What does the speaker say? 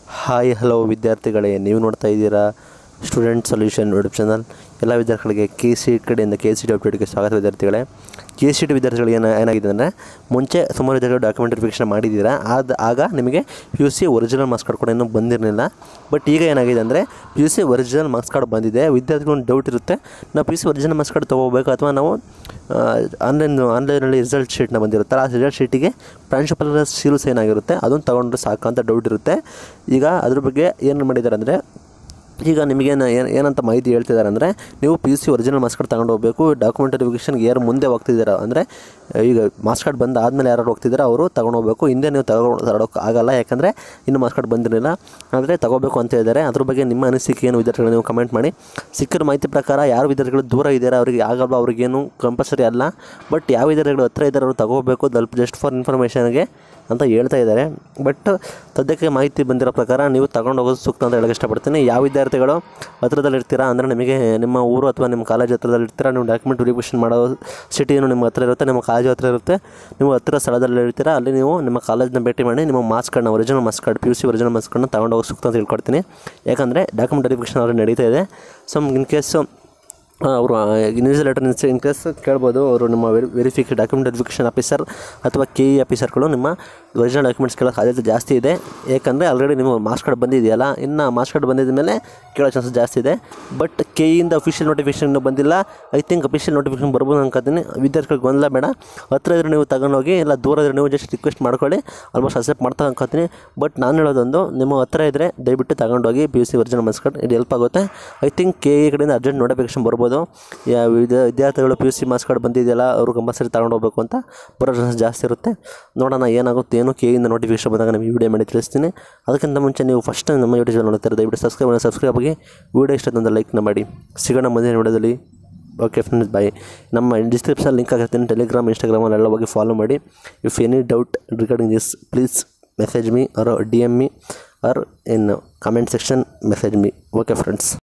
hi hello ವಿದ್ಯಾರ್ಥಿಗಳೇ ನೀವು ನೋಡ್ತಾ ಇದ್ದೀರಾ ಸ್ಟೂಡೆಂಟ್ ಸೊಲ್ಯೂಷನ್ ಯೂಟ್ಯೂಬ್ ಚಾನಲ್ ಎಲ್ಲ ವಿದ್ಯಾರ್ಥಿಗಳಿಗೆ ಕೆ ಸಿ ಕಡೆಯಿಂದ ಕೆ ಸಿ ಟಿ ಅಪ್ಡೇಟ್ಗೆ ಸ್ವಾಗತ ವಿದ್ಯಾರ್ಥಿಗಳೇ ಕೆ ಸಿ ಟಿ ವಿದ್ಯಾರ್ಥಿಗಳಿಗೆ ಏನ ಏನಾಗಿದೆ ಅಂದರೆ ಮುಂಚೆ ಸುಮಾರು ವಿದ್ಯಾರ್ಥಿಗಳು ಡಾಕ್ಯುಮೆಂಟ್ ವೆರಿಫಿಕೇಷನ್ ಮಾಡಿದ್ದೀರಾ ಅದು ಆಗ ನಿಮಗೆ P U C original marks card ಕೂಡ ಇನ್ನೂ ಬಂದಿರಲಿಲ್ಲ ಬಟ್ ಈಗ ಏನಾಗಿದೆ ಅಂದರೆ P U C original marks card ಬಂದಿದೆ ವಿದ್ಯಾರ್ಥಿಗಳು ಒಂದು ಡೌಟ್ ಇರುತ್ತೆ ನಾವು P U C original marks card ತೊಗೋಬೇಕು ಅಥವಾ ನಾವು ಆನ್ಲೈನ್ ಆನ್ಲೈನಲ್ಲಿ ರಿಸಲ್ಟ್ ಶೀಟ್ನ ಬಂದಿರುತ್ತಲ್ಲ ಆ ರಿಸಲ್ಟ್ ಶೀಟಿಗೆ ಪ್ರಾಂಶುಪಾಲರ ಸೀಲು ಸೈನ್ ಆಗಿರುತ್ತೆ ಅದನ್ನು ತೊಗೊಂಡ್ರೆ ಸಾಕು ಅಂತ ಡೌಟ್ ಇರುತ್ತೆ ಈಗ ಅದ್ರ ಬಗ್ಗೆ ಏನು ಮಾಡಿದ್ದಾರೆ ಅಂದರೆ ಈಗ ನಿಮಗೇನು ಏನು ಏನಂತ ಮಾಹಿತಿ ಹೇಳ್ತಿದ್ದಾರೆ ಅಂದರೆ ನೀವು P U C original marks card ತಗೊಂಡು ಹೋಗಬೇಕು ಡಾಕ್ಯುಮೆಂಟ್ ವೆರಿಫಿಕೇಷನ್ಗೆ ಯಾರು ಮುಂದೆ ಹೋಗ್ತಿದ್ದೀರಾ ಅಂದರೆ ಈಗ ಮಾರ್ಕ್ಸ್ ಕಾರ್ಡ್ ಬಂದು ಆದಮೇಲೆ ಯಾರು ಹೋಗ್ತಿದ್ದೀರಾ ಅವರು ತಗೊಂಡು ಹೋಗಬೇಕು ಹಿಂದೆ ನೀವು ತಗೊಂಡು ತಗೊಳಕ್ಕೆ ಆಗಲ್ಲ ಯಾಕಂದರೆ ಇನ್ನು ಮಾರ್ಕ್ಸ್ ಕಾರ್ಡ್ ಬಂದಿರಲಿಲ್ಲ ಆದರೆ ತಗೋಬೇಕು ಅಂತ ಹೇಳಿದ್ದಾರೆ ಅದ್ರ ಬಗ್ಗೆ ನಿಮ್ಮ ಅನಿಸಿಕೆ ಏನು ವಿದ್ಯಾರ್ಥಿಗಳು ನೀವು ಕಮೆಂಟ್ ಮಾಡಿ ಸಿಕ್ಕಿರೋ ಮಾಹಿತಿ ಪ್ರಕಾರ ಯಾರು ವಿದ್ಯಾರ್ಥಿಗಳು ದೂರ ಇದ್ದಾರೆ ಅವರಿಗೆ ಆಗಲ್ವಾ ಅವ್ರಿಗೇನು ಕಂಪಲ್ಸರಿ ಅಲ್ಲ ಬಟ್ ಯಾವ ವಿದ್ಯಾರ್ಥಿಗಳು ಹತ್ರ ಇದ್ದಾರೆ ಅವರು ತಗೋಬೇಕು ಸ್ವಲ್ಪ ಜಸ್ಟ್ ಫಾರ್ ಇನ್ಫಾರ್ಮೇಷನ್ಗೆ ಅಂತ ಹೇಳ್ತಾ ಇದ್ದಾರೆ ಬಟ್ ಸದ್ಯಕ್ಕೆ ಮಾಹಿತಿ ಬಂದಿರೋ ಪ್ರಕಾರ ನೀವು ತಗೊಂಡು ಹೋಗೋದು ಸೂಕ್ತ ಅಂತ ಹೇಳಕ್ಕೆ ಇಷ್ಟಪಡ್ತೀನಿ ಯಾವ ವಿದ್ಯಾರ್ಥಿಗಳು ಹತ್ರದಲ್ಲಿ ಇರ್ತೀರಾ ಅಂದರೆ ನಿಮಗೆ ನಿಮ್ಮ ಊರು ಅಥವಾ ನಿಮ್ಮ ಕಾಲೇಜ್ ಹತ್ರದಲ್ಲಿ ಇರ್ತೀರಾ ನೀವು ಡಾಕ್ಯುಮೆಂಟ್ ವೆರಿಫಿಕೇಷನ್ ಮಾಡೋ ಸಿಟಿ ಏನು ನಿಮ್ಮ ಹತ್ರ ಇರುತ್ತೆ ನಿಮ್ಮ ಕಾಲೇಜ್ ಹತ್ರ ಇರುತ್ತೆ ನೀವು ಹತ್ತಿರ ಸ್ಥಳದಲ್ಲಿ ಇರ್ತೀರಾ ಅಲ್ಲಿ ನೀವು ನಿಮ್ಮ ಕಾಲೇಜ್ನ ಭೇಟಿ ಮಾಡಿ ನಿಮ್ಮ ಮಾರ್ಕ್ಸ್ ಕಾರ್ಡ್ನ original marks card P U C original marks ಕಾರ್ಡ್ನ ತಗೊಂಡು ಹೋಗೋ ಸೂಕ್ತ ಅಂತ ಹೇಳ್ಕೊಡ್ತೀನಿ ಯಾಕಂದರೆ ಡಾಕ್ಯುಮೆಂಟ್ ವೆರಿಫಿಕೇಷನ್ ಅವ್ರಿಗೆ ನಡೀತಾ ಇದೆ ಸೊ ಇನ್ ಕೇಸು ಅವರು ನ್ಯೂಸ್ ಲೆಟರ್ ಇನ್ ಕೇಸ್ ಕೇಳ್ಬೋದು ಅವರು ನಿಮ್ಮ ವೆರಿ ವೆರಿಫಿಕೇ ಡಾಕ್ಯುಮೆಂಟ್ ವೆರಿಫಿಕೇಷನ್ ಆಫೀಸರ್ ಅಥವಾ ಕೆ ಇ ಆಫೀಸರ್ಗಳು ನಿಮ್ಮ ಒರಿಜಿನಲ್ ಡಾಕ್ಯುಮೆಂಟ್ಸ್ ಕೇಳೋ ಸಾಧ್ಯತೆ ಜಾಸ್ತಿ ಇದೆ ಏಕೆಂದರೆ ಆಲ್ರೆಡಿ ನಿಮ್ಮ ಮಾರ್ಕ್ಸ್ ಕಾರ್ಡ್ ಬಂದಿದೆಯಲ್ಲ ಇನ್ನು ಮಾರ್ಕ್ಸ್ ಕಾರ್ಡ್ ಬಂದಿದ ಮೇಲೆ ಕೇಳೋ ಚಾನ್ಸಸ್ ಜಾಸ್ತಿ ಇದೆ ಬಟ್ ಕೆ ಇಯಿಂದ ಅಫಿಷಿಯಲ್ ನೋಟಿಫಿಕೇಷನ್ ಇನ್ನೂ ಬಂದಿಲ್ಲ ಐ ಥಿಂಕ್ ಅಫಿಷಿಯಲ್ ನೋಟಿಫಿಕೇಷನ್ ಬರ್ಬೋದು ಅನ್ಕೋತೀನಿ ವಿದ್ಯಾರ್ಥಿಗಳಿಗೆ ಗೊಂದಲ ಬೇಡ ಹತ್ರ ಇದ್ರೆ ನೀವು ತಗೊಂಡೋಗಿ ಇಲ್ಲ ದೂರ ಇದ್ರೆ ನೀವು ಜಸ್ಟ್ ರಿಕ್ವೆಸ್ಟ್ ಮಾಡ್ಕೊಳ್ಳಿ ಆಲ್ಮೋಸ್ಟ್ ಅಕ್ಸೆಪ್ಟ್ ಮಾಡ್ತಾ ಅನ್ಕೋತೀನಿ ಬಟ್ ನಾನು ಹೇಳೋದೊಂದು ನಿಮ್ಮ ಹತ್ರ ಇದ್ದರೆ ದಯವಿಟ್ಟು ತಗೊಂಡೋಗಿ P U C original marks card ಇದು ಹೆಲ್ಪ್ ಆಗುತ್ತೆ ಐ ಥಿಂಕ್ ಕೆ ಇ ಕಡೆಯಿಂದ ಅರ್ಜೆಂಟ್ ನೋಟಿಫಿಕೇಷನ್ ಬರ್ಬೋದು ಯಾ ವಿದ್ಯಾ ವಿದ್ಯಾರ್ಥಿಗಳು P U C marks card ಬಂದಿದೆಯಲ್ಲ ಅವರು ಕಂಪಲ್ಸರಿ ತಗೊಂಡು ಹೋಗಬೇಕು ಅಂತ ಬರೋ ಚಾನ್ಸಸ್ ಜಾಸ್ತಿ ಇರುತ್ತೆ ನೋಡೋಣ ಏನಾಗುತ್ತೆ ಏನು ಕೆ ಇಂದ ನೋಟಿಫಿಕೇಶನ್ ಬಂದಾಗ ನಿಮಗೆ ವಿಡಿಯೋ ಮಾಡಿ ತಿಳಿಸ್ತೀನಿ ಅದಕ್ಕಿಂತ ಮುಂಚೆ ನೀವು ಫಸ್ಟ್ ನಮ್ಮ ಯೂಟ್ಯೂಬ್ ಚಾನಲ್ ನೋಡ್ತಾರೆ ದಯವಿಟ್ಟು ಸಬ್ಸ್ಕ್ರೈಬ್ ಮಾಡಿ ಸಬ್ಸ್ಕ್ರೈಬ್ ಆಗಿ ವಿಡಿಯೋ ಇಷ್ಟ ತಂದ ಲೈಕ್ನ ಮಾಡಿ ಸಿಗೋಣ ಮುಂದಿನ ವಿಡಿಯೋದಲ್ಲಿ ಓಕೆ ಫ್ರೆಂಡ್ಸ್ ಬಾಯ್ ನಮ್ಮ ಡಿಸ್ಕ್ರಿಪ್ಷನ್ ಲಿಂಕ್ ಆಗಿರ್ತೀನಿ ಟೆಲಿಗ್ರಾಮ್ ಇನ್ಸ್ಟಾಗ್ರಾಮಲ್ಲಿ ಎಲ್ಲ ಹೋಗಿ ಫಾಲೋ ಮಾಡಿ if any doubt regarding this please message me or D M me or in comment section message me okay friends